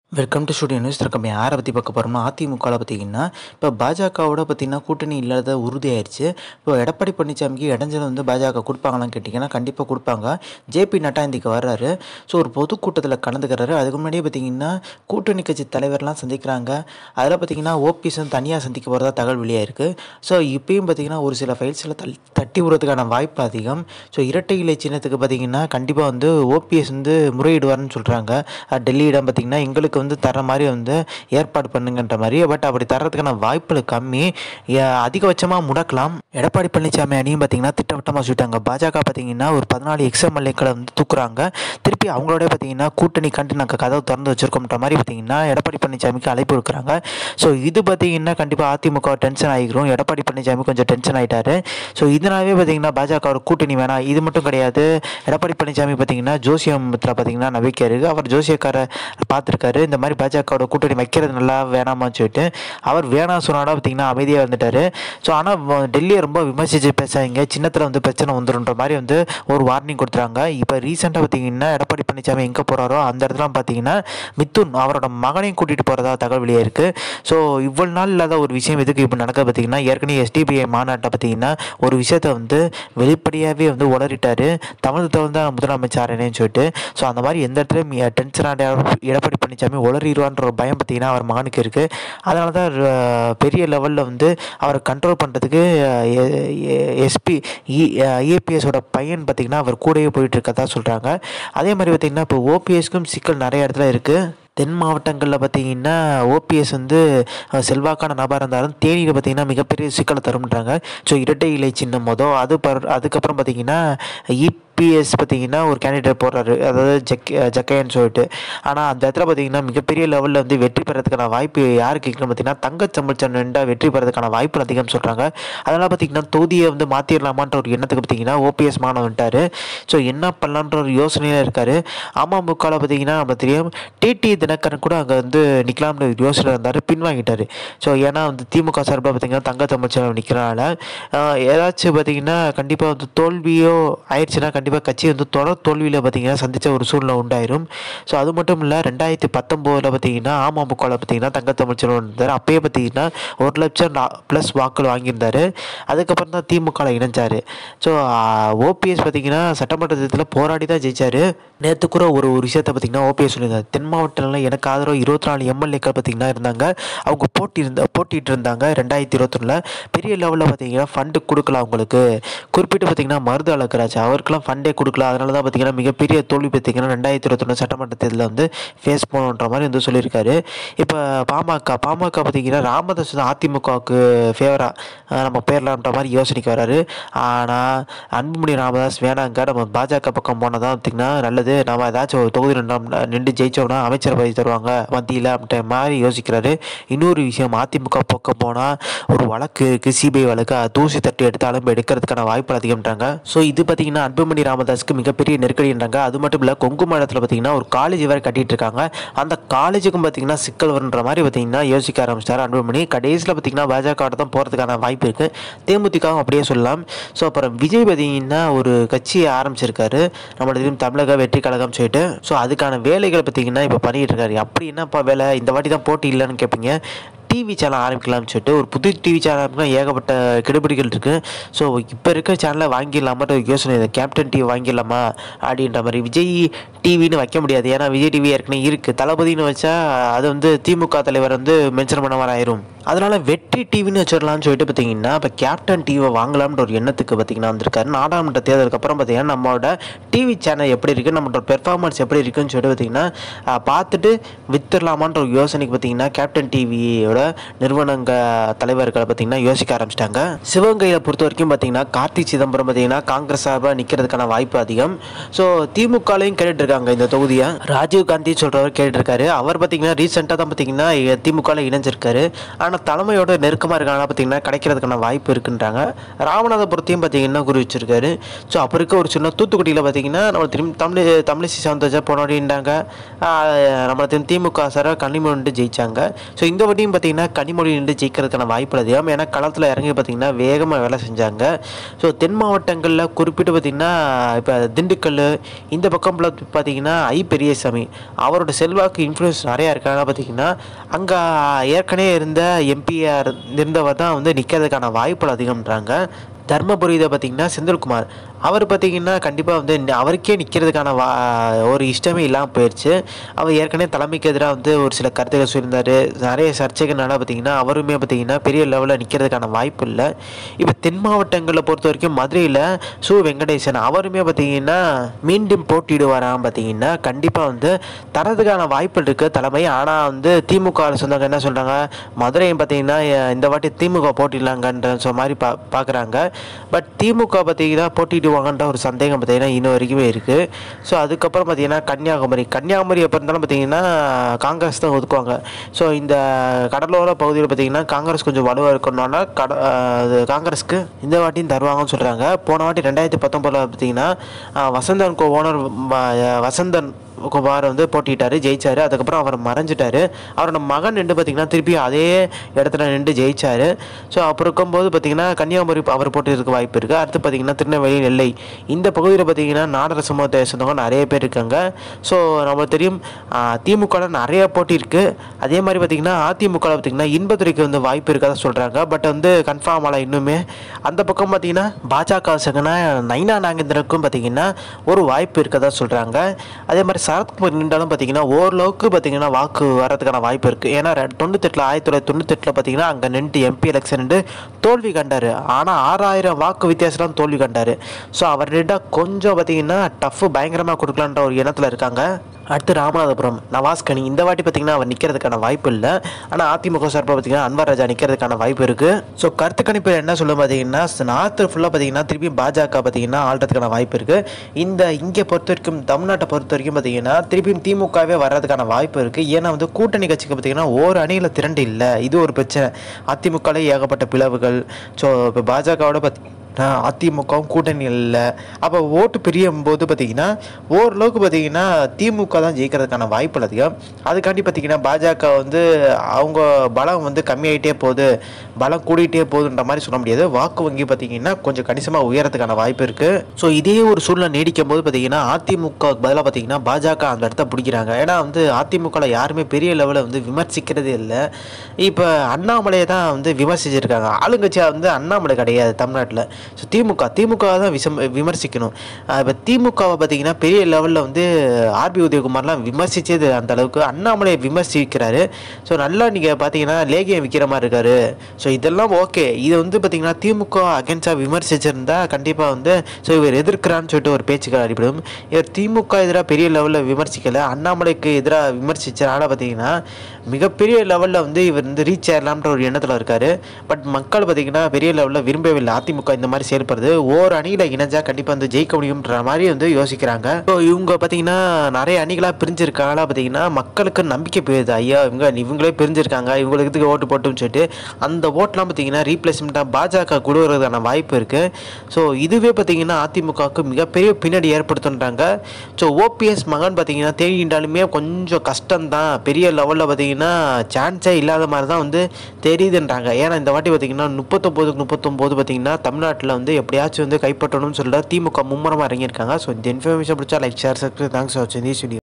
welcome to studio news நம்ம யாரை பற்றி பார்க்க போகிறோம்னா அதிமுகவில் பார்த்தீங்கன்னா இப்போ பாஜகவோட பார்த்தீங்கன்னா கூட்டணி இல்லாத உறுதியாயிருச்சு இப்போ எடப்பாடி பழனிசாமிக்கு இடைஞ்சல் வந்து பாஜக கொடுப்பாங்களான்னு கேட்டிங்கன்னா கண்டிப்பாக கொடுப்பாங்க ஜேபி நட்டா இன்றைக்கி வர்றாரு ஸோ ஒரு பொதுக்கூட்டத்தில் கலந்துக்கிறாரு அதுக்கு முன்னாடியே பார்த்தீங்கன்னா கூட்டணி கட்சி தலைவர்லாம் சந்திக்கிறாங்க அதில் பார்த்தீங்கன்னா ஓபிஎஸ் வந்து தனியாக சந்திக்க போகிறதா தகவல் வெளியாயிருக்கு ஸோ இப்பயும் பார்த்தீங்கன்னா ஒரு சில ஃபைல்ஸில் தள் தட்டி விடுறதுக்கான வாய்ப்பு அதிகம் ஸோ இரட்டை இலை சின்னத்துக்கு பார்த்தீங்கன்னா கண்டிப்பாக வந்து ஓபிஎஸ் வந்து முறையிடுவார்னு சொல்கிறாங்க டெல்லியிடம் பார்த்தீங்கன்னா எங்களுக்கு வந்து தர மாதிரி வந்து ஏற்பாடு பண்ணுங்கன்ற மாதிரி பட் அப்படி தர்றதுக்கான வாய்ப்புகள் கம்மி ஏ- அதிகபட்சமாக முடக்கலாம் எடப்பாடி பழனிசாமி அணியும் பார்த்தீங்கன்னா திட்டவட்டமாக சொல்லிட்டாங்க பாஜக பார்த்தீங்கன்னா ஒரு பதினாலு எக்ஸ்எம்எல்ஏக்களை வந்து தூக்குறாங்க திருப்பி அவங்களோட பார்த்தீங்கன்னா கூட்டணி கண்டு நாங்கள் கதவு திறந்து வச்சிருக்கோம்ன்ற மாதிரி பார்த்தீங்கன்னா எடப்பாடி பழனிசாமிக்கு அழைப்பு கொடுக்குறாங்க ஸோ இது பார்த்தீங்கன்னா கண்டிப்பாக அதிமுக டென்ஷன் ஆகிரும் எடப்பாடி பழனிசாமி கொஞ்சம் டென்ஷன் ஆகிட்டாரு ஸோ இதனாலே பார்த்தீங்கன்னா பாஜக கூட்டணி வேணாம் இது மட்டும் கிடையாது எடப்பாடி பழனிசாமி பார்த்தீங்கன்னா ஜோசியத்தில் பார்த்தீங்கன்னா நம்பிக்கை இருக்குது அவர் ஜோசியக்காரை பார்த்துருக்காரு இந்த மாதிரி பாஜகவோட கூட்டணி வைக்கிறது நல்லா வேணாமான்னு சொல்லிட்டு அவர் வேணாம் சொன்னாலும் பார்த்தீங்கன்னா அமைதியாக வந்துட்டார் ஸோ ஆனால் டெல்லியை ரொம்ப விமர்சித்து பேசாதீங்க சின்னத்தில் வந்து பிரச்சனை வந்துடும்ன்ற மாதிரி வந்து ஒரு வார்னிங் கொடுத்துறாங்க இப்போ ரீசெண்டாக பார்த்தீங்கன்னா எடப்பாடி பழனிசாமி எங்கே போகிறாரோ அந்த இடத்துல பார்த்தீங்கன்னா மிதுன் அவரோட மகனையும் கூட்டிகிட்டு போகிறதா தகவல் வெளியே இருக்குது ஸோ இவ்வளவு நாள் இல்லாத ஒரு விஷயம் எதுக்கு இப்போ நடக்க பார்த்தீங்கன்னா ஏற்கனவே எஸ்டிபிஐ மாநாட்டை பார்த்தீங்கன்னா ஒரு விஷயத்தை வந்து வெளிப்படையாகவே வந்து உளறிட்டாரு தமிழ் தமிழ் தான் முதலமைச்சர்னு சொல்லிட்டு ஸோ அந்த மாதிரி எந்த இடத்துலையும் டென்ஷனாக எடப்பாடி பழனிசாமி உளறிடுவான்ற ஒரு பயம் பார்த்தீங்கன்னா அவர் மகனுக்கு இருக்குது அதனால தான் அஹ், பெரிய லெவலில் வந்து அவரை கண்ட்ரோல் பண்ணுறதுக்கு எஸ்பி ஐஏபிஎஸோட பையன் பார்த்தீங்கன்னா அவர் கூடயே போயிட்டு இருக்கதா சொல்கிறாங்க அதே மாதிரி பார்த்தீங்கன்னா இப்போ ஓபிஎஸ்க்கும் சிக்கல் நிறைய இடத்துல இருக்குது தென் மாவட்டங்களில் பார்த்தீங்கன்னா ஓபிஎஸ் வந்து அஹ், செல்வாக்கான நபராக இருந்தாலும் தேனியில் பார்த்தீங்கன்னா மிகப்பெரிய சிக்கலை தரும்ன்றாங்க ஸோ இரட்டை இலை சின்னம் மொதல் அது பர் அதுக்கப்புறம் பார்த்தீங்கன்னா இபிஎஸ் பார்த்தீங்கன்னா ஒரு கேண்டிடேட் போடுறாரு அதாவது ஜக் ஜக்கையன்னு சொல்லிட்டு ஆனால் அந்த இடத்துல பார்த்தீங்கன்னா மிகப்பெரிய லெவலில் வந்து வெற்றி பெறதுக்கான வாய்ப்பு யாருக்கு இருக்குன்னு பார்த்தீங்கன்னா தங்கச்சமிழ்ச்சன் நின்றா வெற்றி பெறதுக்கான வாய்ப்பு அதிகம் சொல்கிறாங்க அதெல்லாம் பார்த்தீங்கன்னா தொகுதியை வந்து மாற்றிடலாமான்ற ஒரு எண்ணத்துக்கு பார்த்தீங்கன்னா ஓபிஎஸ் மாணவன் வந்துட்டார் ஸோ என்ன பண்ணலான்ற ஒரு யோசனையில் இருக்கார் அமமுகவில் பார்த்தீங்கன்னா நம்ம தெரியும் டிடி தினகரன் கூட அங்கே வந்து நிற்கலாம்னு ஒரு யோசனை இருந்தார் பின்வாங்கிட்டார் ஸோ ஏன்னா வந்து திமுக சார்பாக பார்த்தீங்கன்னா தங்க தமிழ்ச்சன் நிற்கிறனால ஏதாச்சும் பார்த்தீங்கன்னா கண்டிப்பாக வந்து தோல்வியோ ஆயிடுச்சுன்னா கண்டிப்பாக கட்சி வந்து தொடர் தோல்வியில் பார்த்தீங்கன்னா சந்தித்த ஒரு சூழ்நிலை உண்டாயிரும் ஸோ அது மட்டும் இல்லை ரெண்டாயிரத்தி பத்தொம்போதில் பார்த்தீங்கன்னா அமமுகவில் பார்த்தீங்கன்னா தங்க தமிழ்ச்சன் இருந்தார் அப்பயே பார்த்தீங்கன்னா ஒரு லட்சம் ப்ளஸ் வாக்குகள் வாங்கியிருந்தார் அதுக்கப்புறம் தான் திமுகவில் இணைஞ்சார் ஸோ ஓபிஎஸ் பார்த்தீங்கன்னா சட்டமன்ற தேர்தலில் போராடி தான் ஜெயிச்சார் நேற்று கூட ஒரு ஒரு விஷயத்தை பார்த்தீங்கன்னா ஓபிஎஸ் சொல்லியிருந்தார் தென் மாவட்டத்தில் எனக்கு ஆதரவு இருபத்தி நாலு எம்எல்ஏக்கள் பார்த்தீங்கன்னா இருந்தாங்க அவங்க போட்டி இருந்த போட்டிட்டு இருந்தாங்க ரெண்டாயிரத்தி இருபத்தொன்னில் பெரிய லெவலில் பார்த்தீங்கன்னா ஃபண்டு கொடுக்கல அவங்களுக்கு குறிப்பிட்டு பார்த்தீங்கன்னா மருது அழகராஜ் அவருக்கெல்லாம் ஃபண்டே கொடுக்கல அதனால தான் பார்த்தீங்கன்னா மிகப்பெரிய தோல்வி பார்த்தீங்கன்னா ரெண்டாயிரத்தி இருபத்தொன்று சட்டமன்ற தேர்தலில் வந்து ஃபேஸ் பண்ணணுன்ற மாதிரி வந்து சொல்லியிருக்காரு இப்போ பாமக பாமக பார்த்தீங்கன்னா ராமதாஸ் தான் அதிமுகவுக்கு ஃபேவராக நம்ம பேரலான்ற மாதிரி யோசனைக்கு வராரு ஆனால் அன்புமணி ராமதாஸ் வேணாங்க நம்ம பாஜக பக்கம் போனால் தான் பார்த்திங்கன்னா நல்லது நம்ம ஏதாச்சும் ஒரு தொகுதி நின்று ஜெயிச்சோம்னா அமைச்சர் பதவி தருவாங்க மத்தியில் அப்படின்ற மாதிரி யோசிக்கிறாரு இன்னொரு விஷயம் அதிமுக பக்கம் போனால் ஒரு வழக்கு இருக்குது சிபிஐ வழக்கு அது தூசி தட்டி எடுத்தாலும் எடுக்கிறதுக்கான வாய்ப்பு அதிகம்ன்றாங்க ஸோ இது பார்த்தீங்கன்னா அன்புமணி ராமதாஸ்க்கு மிகப்பெரிய நெருக்கடின்றாங்க அது மட்டும் இல்லை கொங்கு மாநிலத்தில் பார்த்தீங்கன்னா ஒரு காலேஜ் வேறு கட்டிட்டு இருக்காங்க அந்த காலேஜுக்கும் பார்த்தீங்கன்னா சிக்கல் வருன்ற மாதிரி பார்த்தீங்கன்னா யோசிக்க ஆரம்பிச்சிட்டார் அன்புமணி கடைசியில் பார்த்தீங்கன்னா பாஜக தான் போகிறதுக்கான வாய்ப்பு இருக்குது தேமுதிகவும் அப்படியே சொல்லலாம் ஸோ அப்புறம் விஜய் பார்த்தீங்கன்னா ஒரு கட்சியை ஆரம்பிச்சிருக்காரு நம்மளோட தெரியும் தமிழக வெற்றி கழகம் சொல்லிட்டு ஸோ அதுக்கான வேலைகளை பார்த்தீங்கன்னா இப்போ பண்ணிட்டு இருக்காரு அப்படி என்னப்பா வேலை இந்த வாட்டி தான் போட்டி இல்லைன்னு கேட்பீங்க டிவி சேனல் ஆரம்பிக்கலாம்னு சொல்லிட்டு ஒரு புது டிவி சேனல் ஆரம்பிக்கலாம் ஏகப்பட்ட கெடுபிடிகள் இருக்குது ஸோ இப்போ இருக்கிற சேனலை வாங்கிடலாமான்ற ஒரு யோசனை இது கேப்டன் டிவி வாங்கிடலாமா அப்படின்ற மாதிரி விஜய் டிவின்னு வைக்க முடியாது ஏன்னா விஜய் டிவி ஏற்கனவே இருக்குது தளபதினு வச்சா அது வந்து திமுக தலைவர் வந்து மென்ஷன் பண்ண மாதிரி ஆயிரும் அதனால வெற்றி டிவின்னு வச்சிடலாம்னு சொல்லிட்டு பார்த்தீங்கன்னா இப்போ கேப்டன் டிவியை வாங்கலாம்ன்ற ஒரு எண்ணத்துக்கு பார்த்தீங்கன்னா வந்திருக்காரு நாடாளுமன்ற தேர்தலுக்கு அப்புறம் பார்த்தீங்கன்னா நம்மளோட டிவி சேனல் எப்படி இருக்குது நம்மளோட பெர்ஃபார்மன்ஸ் எப்படி இருக்குன்னு சொல்லிட்டு பார்த்தீங்கன்னா ஆஹ், பார்த்துட்டு வித்துடலாமான்ற ஒரு யோசனைக்கு பார்த்தீங்கன்னா கேப்டன் டிவியோட நிறுவனங்க தலைவர்களை பார்த்தீங்கன்னா யோசிக்க ஆரம்பிச்சிட்டாங்க சிவகங்கையை பொறுத்த வரைக்கும் பார்த்தீங்கன்னா கார்த்திக் சிதம்பரம் பார்த்தீங்கன்னா காங்கிரஸ் சார்பாக நிற்கிறதுக்கான வாய்ப்பு அதிகம் ஸோ திமுகலையும் கேட்டுட்டு இருக்காங்க இந்த தொகுதியை ராஜீவ் காந்தி சொல்கிறவர் கேட்டுட்டு இருக்காரு அவர் பார்த்தீங்கன்னா ரீசெண்டாக தான் பார்த்தீங்கன்னா திமுகவில் இணைஞ்சிருக்காரு ஆனால் ஆனால் தலைமையோட நெருக்கமாக இருக்காங்கன்னா பார்த்தீங்கன்னா கிடைக்கிறதுக்கான வாய்ப்பு இருக்குன்றாங்க ராமநாதபுரத்தையும் பார்த்தீங்கன்னா குறி வச்சிருக்காரு ஸோ அப்போ இருக்க ஒரு சின்ன தூத்துக்குடியில் பார்த்தீங்கன்னா நம்ம திரும்பி தமிழ் தமிழிசை சவுந்தரஜா போனோடின்றாங்க நம்ம திரு திமுக சாராக கனிமொழி நின்று ஜெயிச்சாங்க ஸோ இந்த வாட்டியும் பார்த்தீங்கன்னா கனிமொழி நின்று ஜெயிக்கிறதுக்கான வாய்ப்பு அதிகம் ஏன்னா களத்தில் இறங்கி பார்த்தீங்கன்னா வேகமாக வேலை செஞ்சாங்க ஸோ தென் மாவட்டங்களில் குறிப்பிட்டு பார்த்தீங்கன்னா இப்போ திண்டுக்கல் இந்த பக்கம் பார்த்தீங்கன்னா ஐ பெரியசாமி அவரோட செல்வாக்கு இன்ஃப்ளூயன்ஸ் நிறையா இருக்காங்க பார்த்தீங்கன்னா அங்கே ஏற்கனவே இருந்த எம்பிஆர் இருந்தவர் தான் வந்து நிற்கிறதுக்கான வாய்ப்புகள் அதிகம்ன்றாங்க தர்மபுரியில் பார்த்தீங்கன்னா செந்தில்குமார் அவர் பார்த்தீங்கன்னா கண்டிப்பாக வந்து நி- அவருக்கே நிற்கிறதுக்கான வா ஒரு இஷ்டமே இல்லாமல் போயிடுச்சு அவர் ஏற்கனவே தலைமைக்கு எதிராக வந்து ஒரு சில கருத்துக்கள் சொல்லியிருந்தார் நிறைய சர்ச்சைகள்னால பார்த்தீங்கன்னா அவருமே பார்த்தீங்கன்னா பெரிய லெவலில் நிற்கிறதுக்கான வாய்ப்பு இல்லை இப்போ தென் மாவட்டங்களில் பொறுத்த வரைக்கும் மதுரையில் சு வெங்கடேசன் அவருமே பார்த்தீங்கன்னா மீண்டும் போட்டியிடுவாராம் பார்த்தீங்கன்னா கண்டிப்பாக வந்து தரதுக்கான வாய்ப்பு இருக்குது தலைமை ஆனால் வந்து திமுக சொந்தங்க என்ன சொல்கிறாங்க மதுரையும் பார்த்தீங்கன்னா அஹ், இந்த வாட்டி திமுக போட்டிடலாங்கன்ற சொ மாதிரி பா பார்க்குறாங்க பட் திமுக பார்த்தீங்கன்னா போட்டிடுவாங்கன்ற ஒரு சந்தேகம் பார்த்தீங்கன்னா இன்னும் வரைக்குமே இருக்குது ஸோ அதுக்கப்புறம் பார்த்தீங்கன்னா கன்னியாகுமரி கன்னியாகுமரி எப்போ இருந்தாலும் பார்த்தீங்கன்னா காங்கிரஸ் தான் ஒதுக்குவாங்க ஸோ இந்த கடலோர பகுதியில் பார்த்தீங்கன்னா காங்கிரஸ் கொஞ்சம் வலுவாக இருக்கணும்னா கட அஹ், அது காங்கிரஸ்க்கு இந்த வாட்டியும் தருவாங்கன்னு சொல்கிறாங்க போன வாட்டி ரெண்டாயிரத்தி பத்தொம்பதில் பார்த்தீங்கன்னா அஹ், வசந்தன் கோ ஓனர் வசந்தன் குமார் வந்து போட்டிட்டாரு ஜெயிச்சாரு அதுக்கப்புறம் அவர் மறைஞ்சிட்டாரு அவரோட மகன் நின்று பார்த்தீங்கன்னா திருப்பி அதே இடத்துல நின்று ஜெயிச்சாரு ஸோ அப்போ இருக்கும்போது பார்த்தீங்கன்னா கன்னியாகுமரி அவர் போட்டிருக்க வாய்ப்பு இருக்குது அடுத்து பார்த்தீங்கன்னா திருநெல்வேலி நெல்லை இந்த பகுதியில் பார்த்தீங்கன்னா நாடர சமூகத்தை சேர்ந்தவங்க நிறைய பேர் இருக்காங்க ஸோ நம்மளுக்கு தெரியும் திமுகவில் நிறைய போட்டி இருக்குது அதே மாதிரி பார்த்தீங்கன்னா அதிமுகவில் பார்த்தீங்கன்னா இன்பத்துறைக்கு வந்து வாய்ப்பு இருக்கதா சொல்கிறாங்க பட் வந்து கன்ஃபார்ம் ஆகல இன்னுமே அந்த பக்கம் பார்த்தீங்கன்னா பாஜக சகனா நைனா நாகேந்திரனுக்கும் பார்த்தீங்கன்னா ஒரு வாய்ப்பு இருக்கதா சொல்கிறாங்க அதே மாதிரி சரத்குமார் நின்றாலும் பார்த்தீங்கன்னா ஓரளவுக்கு பார்த்தீங்கன்னா வாக்கு வரதுக்கான வாய்ப்பு இருக்குது ஏன்னா ரெ- தொண்ணூத்தெட்டில் ஆயிரத்தி தொள்ளாயிரத்தி தொண்ணூத்தெட்டில் பார்த்தீங்கன்னா அங்கே நின்று எம்பி எலெக்ஷன் நின்று தோல்வி கண்டார் ஆனால் ஆறாயிரம் வாக்கு வித்தியாசம் தோல்வி கண்டார் ஸோ அவர் நின்றா கொஞ்சம் பார்த்தீங்கன்னா டஃப் பயங்கரமாக கொடுக்கலான்ற ஒரு எண்ணத்தில் இருக்காங்க அடுத்து ராமநாதபுரம் நவாஸ்கனி இந்த வாட்டி பார்த்தீங்கன்னா அவர் நிற்கிறதுக்கான வாய்ப்பு இல்லை ஆனால் அதிமுக சார்பாக பார்த்தீங்கன்னா அன்வர் ராஜா நிற்கிறதுக்கான வாய்ப்பு இருக்குது ஸோ கருத்து கணிப்பு என்ன சொல்லும் பார்த்தீங்கன்னா நார்த்து ஃபுல்லாக பார்த்தீங்கன்னா திருப்பி பாஜக பார்த்தீங்கன்னா ஆள்றதுக்கான வாய்ப்பு இருக்குது இந்த இங்கே பொறுத்த வரைக்கும் தமிழ்நாட்டை பொறுத்த வரைக்கும் பார்த்தீங்கன்னா திருப்பியும் திமுகவே வர்றதுக்கான வாய்ப்பு இருக்குது ஏன்னா வந்து கூட்டணி கட்சிக்கு பார்த்தீங்கன்னா ஒரு அணியில் திரண்டு இல்லை இது ஒரு பிரச்சனை அதிமுகலே ஏகப்பட்ட பிளவுகள் ஸோ இப்போ பாஜகவோட பார்த்தி ஆஹ் அதிமுகவும் கூட்டணி இல்லை அப்போ ஓட்டு பிரியும் போது பார்த்தீங்கன்னா ஓரளவுக்கு பார்த்தீங்கன்னா திமுக தான் ஜெயிக்கிறதுக்கான வாய்ப்பு அதிகம் அதுக்காண்டி பார்த்தீங்கன்னா பாஜக வந்து அவங்க பலம் வந்து கம்மியாயிட்டே போகுது பலம் கூடிட்டே போகுதுன்ற மாதிரி சொல்ல முடியாது வாக்கு வங்கி பார்த்தீங்கன்னா கொஞ்சம் கணிசமாக உயரத்துக்கான வாய்ப்பு இருக்குது ஸோ இதே ஒரு சூழ்நிலை நீடிக்கும் போது பார்த்தீங்கன்னா அதிமுக பதிலாக பார்த்தீங்கன்னா பாஜக அந்த இடத்த பிடிக்கிறாங்க ஏன்னா வந்து அதிமுகவில் யாருமே பெரிய லெவலில் வந்து விமர்சிக்கிறதே இல்லை இப்போ அண்ணாமலையை தான் வந்து விமர்சிச்சிருக்காங்க ஆளுங்கட்சியாக வந்து அண்ணாமலை கிடையாது தமிழ்நாட்டில் ஸோ திமுக திமுக தான் விசம் விமர்சிக்கணும் இப்போ திமுகவை பார்த்தீங்கன்னா பெரிய லெவலில் வந்து ஆர்பி உதயகுமார்லாம் விமர்சிச்சது அந்த அளவுக்கு அண்ணாமலையை விமர்சிக்கிறாரு ஸோ நல்லா நீங்கள் பார்த்தீங்கன்னா லேகியம் விற்கிற மாதிரி இருக்காரு ஸோ இதெல்லாம் ஓகே இது வந்து பார்த்தீங்கன்னா திமுக அகேன்ஸ்டாக விமர்சிச்சிருந்தா கண்டிப்பாக வந்து ஸோ இவர் எதிர்க்கிறான்னு சொல்லிட்டு ஒரு பேச்சுக்கள் அடிப்படும் இவர் திமுக எதிராக பெரிய லெவலில் விமர்சிக்கலை அண்ணாமலைக்கு எதிராக விமர்சிச்சனால பார்த்தீங்கன்னா மிகப்பெரிய லெவலில் வந்து இவர் வந்து ரீச் ஆகலாம்ன்ற ஒரு எண்ணத்தில் இருக்காரு பட் மக்கள் பார்த்தீங்கன்னா பெரிய லெவலில் விரும்பவில்லை அதிமுக இந்த மாதிரி செயல்படுறது ஓர் அணியில் இணைஞ்சா கண்டிப்பாக வந்து ஜெயிக்க முடியுன்ற மாதிரி வந்து யோசிக்கிறாங்க ஸோ இவங்க பார்த்தீங்கன்னா நிறைய அணிகளாக பிரிஞ்சிருக்காங்களா பார்த்தீங்கன்னா மக்களுக்கு நம்பிக்கை போயிடுது ஐயா இவங்க இவங்களே பிரிஞ்சிருக்காங்க இவங்களுக்கு இதுக்கு ஓட்டு போட்டுன்னு சொல்லிட்டு அந்த ஓட்டெலாம் பார்த்தீங்கன்னா ரீப்ளேஸ்மெண்ட்டாக பாஜக கொடுக்கறதுக்கான வாய்ப்பு இருக்குது ஸோ இதுவே பார்த்தீங்கன்னா அதிமுகவுக்கு மிகப்பெரிய பின்னாடி ஏற்படுத்துன்றாங்க ஸோ ஓபிஎஸ் மகன் பார்த்தீங்கன்னா தேடிட்டாலுமே கொஞ்சம் கஷ்டம்தான் பெரிய லெவலில் பார்த்தீங்கன்னா சான்ஸே இல்லாத மாதிரி தான் வந்து தெரியுதுன்றாங்க ஏன்னா இந்த வாட்டி பார்த்தீங்கன்னா முப்பத்தொம்போதுக்கு முப்பத்தொம்போது பார்த்தீங்கன்னா தமிழ்நாட்டில் வந்து எப்படியாச்சும் வந்து கைப்பற்றணும்னு சொல்லிட்டு திமுக மும்முரமாக இறங்கியிருக்காங்க ஸோ இந்த இன்ஃபர்மேஷன் பிடிச்சா like share subscribe thanks for வாட்சிங் தி வீடியோ